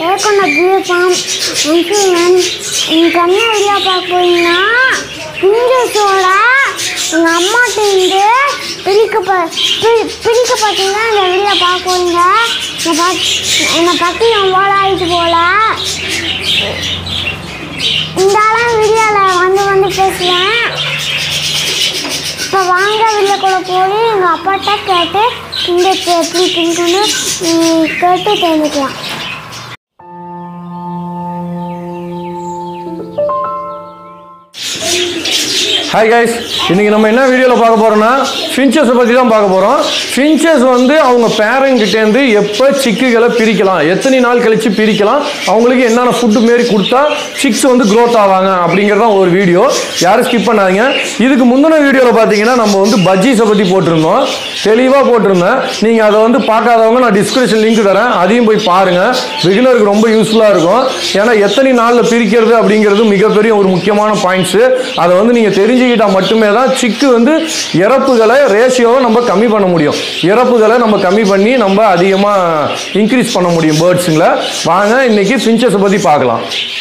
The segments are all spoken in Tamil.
ஏற்கனவே அப்படியே பாம் நான் எனக்கு என்ன வீடியோ பார்க்க போறீங்கன்னா ஹிந்துஸோட எங்கள் அம்மாட்ட இருந்து பிரிக்க ப பிரி- பிரிக்க பார்த்தீங்கன்னா இந்த வீடியோ பார்க்க போறீங்க என்னை பார்த்து என்னை பற்றி என் போல ஆயிட்டு போல இந்த ஆளாம் வீடியோவில் வந்து வந்து பேசுவேன் இப்போ வாங்க வீட்டுக்குள்ள போய் எங்கள் அப்பாட்ட கேட்டு இந்த எப்படி பிரிக்கணும்னு ம், கேட்டு தெரிஞ்சுக்கலாம் ஹாய் கைஸ் இன்னைக்கு நம்ம என்ன வீடியோவில் பார்க்க போறோம்னா ஃபின்ச்சஸை பற்றி தான் பார்க்க போகிறோம் ஃபின்ச்சஸ் வந்து அவங்க parent கிட்டேருந்து எப்போ சிக்குகளை பிரிக்கலாம் எத்தனை நாள் கழித்து பிரிக்கலாம் அவங்களுக்கு என்னென்ன ஃபுட்டு மாரி கொடுத்தா சிக்ஸ் வந்து க்ரோத் ஆவாங்க அப்படிங்கிறதான் ஒரு வீடியோ யாரும் ஸ்கிப் பண்ணாதீங்க இதுக்கு முந்தின வீடியோவில் பார்த்தீங்கன்னா நம்ம வந்து பஜ்ஜீஸை பற்றி போட்டிருந்தோம் தெளிவாக போட்டிருந்தேன் நீங்கள் அதை வந்து பார்க்காதவங்க நான் டிஸ்கிரிப்ஷன் லிங்க் தரேன் அதையும் போய் பாருங்கள் பிகினருக்கு ரொம்ப யூஸ்ஃபுல்லாக இருக்கும் ஏன்னா எத்தனை நாளில் பிரிக்கிறது அப்படிங்கிறது மிகப்பெரிய ஒரு முக்கியமான பாயிண்ட்ஸு அதை வந்து நீங்கள் தெரிஞ்சுக்கிட்டால் மட்டுமே தான் சிக்கு வந்து இறப்புகளை ரேஷியோவை நம்ம கம்மி பண்ண முடியும் இறப்புகளை நம்ம கம்மி பண்ணி நம்ம அதிகமாக இன்க்ரீஸ் பண்ண முடியும் பேர்ட்ஸுங்களை வாங்க இன்னைக்கு ஃபின்ச்சஸை பற்றி பார்க்கலாம்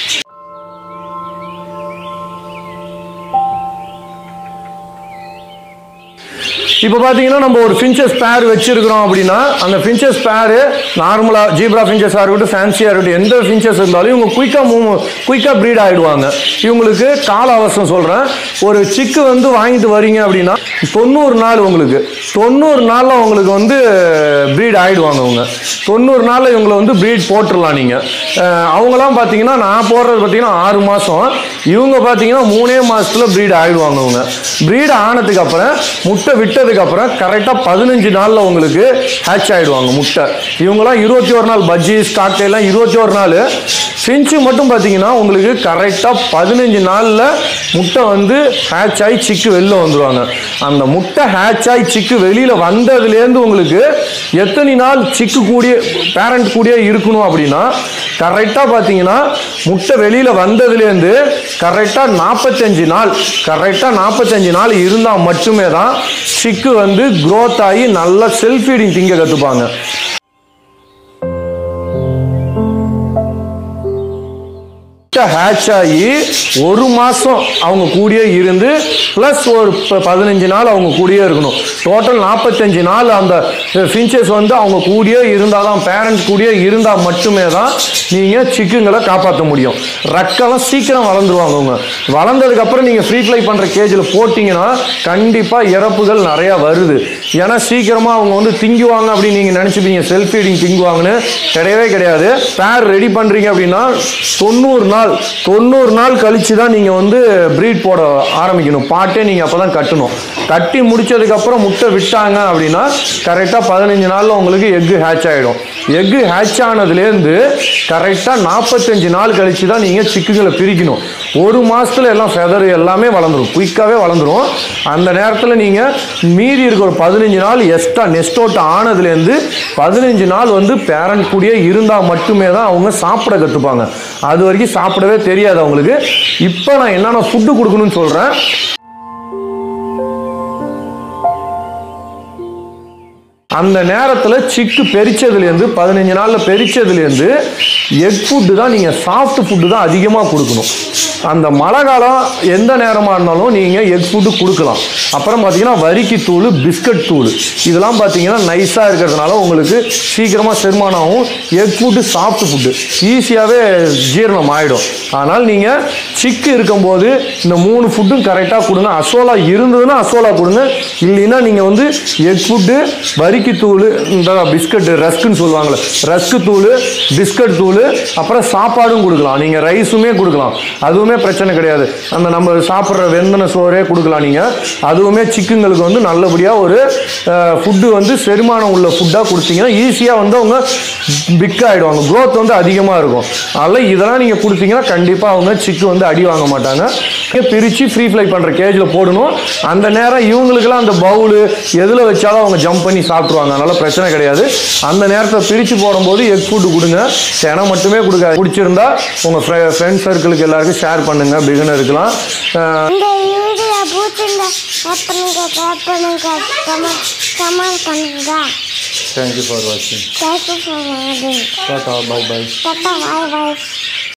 இப்போ பார்த்தீங்கன்னா நம்ம ஒரு ஃபின்ச்சஸ் பேர் வச்சிருக்கிறோம் அப்படின்னா அந்த ஃபின்ச்சஸ் பேர் நார்மலாக ஜீப்ரா ஃபின்ச்சஸாக இருக்கட்டும் ஃபேன்சியாக இருக்கட்டும் எந்த ஃபின்ச்சஸ் இருந்தாலும் இவங்க குயிக்காக மூவ் குயிக்காக ப்ரீட் ஆகிடுவாங்க இவங்களுக்கு கால அவசரம் சொல்கிறேன் ஒரு சிக்கு வந்து வாங்கிட்டு வரீங்க அப்படின்னா தொண்ணூறு நாள் உங்களுக்கு தொண்ணூறு நாளில் உங்களுக்கு வந்து ப்ரீட் ஆகிடுவாங்க அவங்க தொண்ணூறு நாளில் இவங்களை வந்து ப்ரீட் போட்டுடலாம் நீங்கள் அவங்களாம் பார்த்தீங்கன்னா நான் போடுறது பார்த்தீங்கன்னா ஆறு மாதம் இவங்க பார்த்தீங்கன்னா மூணே மாதத்தில் ப்ரீட் ஆகிடுவாங்க அவங்க ப்ரீட் ஆனதுக்கு அப்புறம் முட்டை விட்டதுக்கு அப்புறம் கரெக்டாக பதினஞ்சு நாளில் உங்களுக்கு ஹேட்ச் ஆகிடுவாங்க முட்டை இவங்களாம் இருபத்தி ஒரு நாள் பஜ்ஜி ஸ்டாக்லாம் இருபத்தி ஒரு நாள் ஃபின்ச்சு மட்டும் பார்த்தீங்கன்னா உங்களுக்கு கரெக்டாக பதினஞ்சு நாளில் முட்டை வந்து ஹேட்ச் ஆகி சிக்கு வெளில வந்துடுவாங்க அந்த முட்டை ஹேட்ச் ஆகி சிக்கு வெளியில் வந்ததுலேருந்து உங்களுக்கு எத்தனை நாள் சிக்கு கூடிய பேரண்ட் கூடிய இருக்கணும் அப்படின்னா கரெக்டாக பார்த்தீங்கன்னா முட்டை வெளியில் வந்ததுலேருந்து கரெக்டாக நாற்பத்தஞ்சு நாள் கரெக்டாக நாற்பத்தஞ்சு நாள் இருந்தால் மட்டுமே தான் சிக்கு வந்து growth ஆகி நல்லா செல்ஃப் ஃபீடிங் திங்க கற்றுப்பாங்க ஹேட்ச் ஆகி ஒரு மாதம் அவங்க கூடயே இருந்து ப்ளஸ் ஒரு ப- பதினஞ்சு நாள் அவங்க கூடயே இருக்கணும் டோட்டல் நாற்பத்தஞ்சு நாள் அந்த ஃபின்ச்சஸ் வந்து அவங்க கூடயே இருந்தால் தான் பேரண்ட் கூடயே இருந்தால் மட்டுமே தான் நீங்கள் சிக்குங்களை காப்பாற்ற முடியும் ரக்கெல்லாம் சீக்கிரம் வளர்ந்துருவாங்க அவங்க வளர்ந்ததுக்கப்புறம் நீங்கள் ஃப்ரீ ஃப்ளை பண்ணுற கேஜில் போட்டிங்கன்னா கண்டிப்பாக இறப்புகள் நிறையா வருது ஏன்னா சீக்கிரமாக அவங்க வந்து திங்குவாங்க அப்படின்னு நீங்கள் நினச்சிப்பீங்க செல்ஃப் ஃபீடிங் திங்குவாங்கன்னு கிடையவே கிடையாது பேர் ரெடி பண்ணுறீங்க அப்படின்னா தொண்ணூறு நாள் தொண்ணூறு நாள் கழிச்சு தான் நீங்கள் வந்து ப்ரீட் போட ஆரம்பிக்கணும் பாட்டே நீங்கள் அப்போ தான் கட்டணும் கட்டி முடிச்சதுக்கப்புறம் முட்டை விட்டாங்க அப்படின்னா கரெக்டாக பதினஞ்சு நாளில் உங்களுக்கு எக்கு ஹேட்ச் ஆகிடும் எக்கு ஹேட்ச் ஆனதுலேருந்து கரெக்டாக நாற்பத்தஞ்சு நாள் கழிச்சு தான் நீங்கள் சிக்குகளை பிரிக்கணும் ஒரு மாதத்தில் எல்லாம் ஃபெதர் எல்லாமே வளர்ந்துரும் குயிக்காகவே வளர்ந்துரும் அந்த நேரத்தில் நீங்கள் மீதி இருக்க ஒரு பதினஞ்சு நாள் எக்ஸ்ட்ரா நெஸ்ட் அவுட் ஆனதுலேருந்து பதினஞ்சு நாள் வந்து பேரண்ட் கூடயே இருந்தால் மட்டுமே தான் அவங்க சாப்பிட கற்றுப்பாங்க அது வரைக்கும் சாப்பிடவே தெரியாது அவங்களுக்கு இப்போ நான் என்னென்ன ஃபுட்டு கொடுக்கணும்னு சொல்கிறேன் அந்த நேரத்தில் சிக்கு பெரிச்சதுலேருந்து பதினஞ்சு நாளில் பெரிச்சதுலேருந்து எக் ஃபுட்டு தான் நீங்கள் சாஃப்ட் ஃபுட்டு தான் அதிகமாக கொடுக்கணும் அந்த மழை காலம் எந்த நேரமாக இருந்தாலும் நீங்கள் எக் ஃபுட்டு கொடுக்கலாம் அப்புறம் பார்த்தீங்கன்னா வரிக்கி தூள் பிஸ்கட் தூள் இதெல்லாம் பார்த்தீங்கன்னா நைஸாக இருக்கிறதுனால உங்களுக்கு சீக்கிரமாக செரிமானம் ஆகும் எக் ஃபுட்டு சாஃப்ட் ஃபுட்டு ஈஸியாகவே ஜீரணம் ஆகிடும் ஆனால் நீங்கள் சிக்கு இருக்கும்போது இந்த மூணு ஃபுட்டும் கரெக்டாக கொடுங்க அசோலா இருந்ததுன்னா அசோலா கொடுங்க இல்லைன்னா நீங்கள் வந்து எக் ஃபுட்டு வரிக்கி தூள் இந்த பிஸ்கட் ரஸ்க்குன்னு சொல்லுவாங்கள்ல ரஸ்க்கு தூள் பிஸ்கட் தூள் அப்புறம் சாப்பாடும் கொடுக்கலாம் நீங்கள் ரைஸுமே கொடுக்கலாம் அதுவுமே பிரச்சனை கிடையாது அந்த நம்ம சாப்பிட்ற வெந்தன சோறே கொடுக்கலாம் நீங்கள் அதுவுமே சிக்குங்களுக்கு வந்து நல்லபடியாக ஒரு ஃபுட்டு வந்து செரிமானம் உள்ள ஃபுட்டாக கொடுத்தீங்கன்னா ஈஸியாக வந்து அவங்க பிக் ஆகிடுவாங்க growth வந்து அதிகமாக இருக்கும் அதனால் இதெல்லாம் நீங்கள் கொடுத்தீங்கன்னா கண்டிப்பாக அவங்க சிக்கு வந்து அடி வாங்க மாட்டாங்க பிரித்து ஃப்ரீ ஃப்ளை பண்ணுற கேஜில் போடணும் அந்த நேரம் இவங்களுக்கெல்லாம் அந்த பவுலு எதில் வச்சாலும் அவங்க ஜம்ப் பண்ணி சாப்பிட்ருவாங்க அதனால் பிரச்சனை கிடையாது அந்த நேரத்தை பிரித்து போடும்போது எக் ஃபுட்டு கொடுங்க தினம் மட்டுமே கொடுக்க பிடிச்சிருந்தா உங்கள் ஃப்ரெண்ட் சர்க்கிளுக்கு எல்லாருக்கும் ஷேர் பண்ணுங்கள் பிகினருக்குலாம் இந்த வீடியோ பிடிச்சிருந்தா ஷேர் பண்ணுங்க ஷேர் பண்ணுங்க கமெண்ட் கமெண்ட் பண்ணுங்க தேங்க்யூ ஃபார் வாட்சிங் தேங்க்யூ ஃபார் வாட்சிங் tata bye by tata bye bye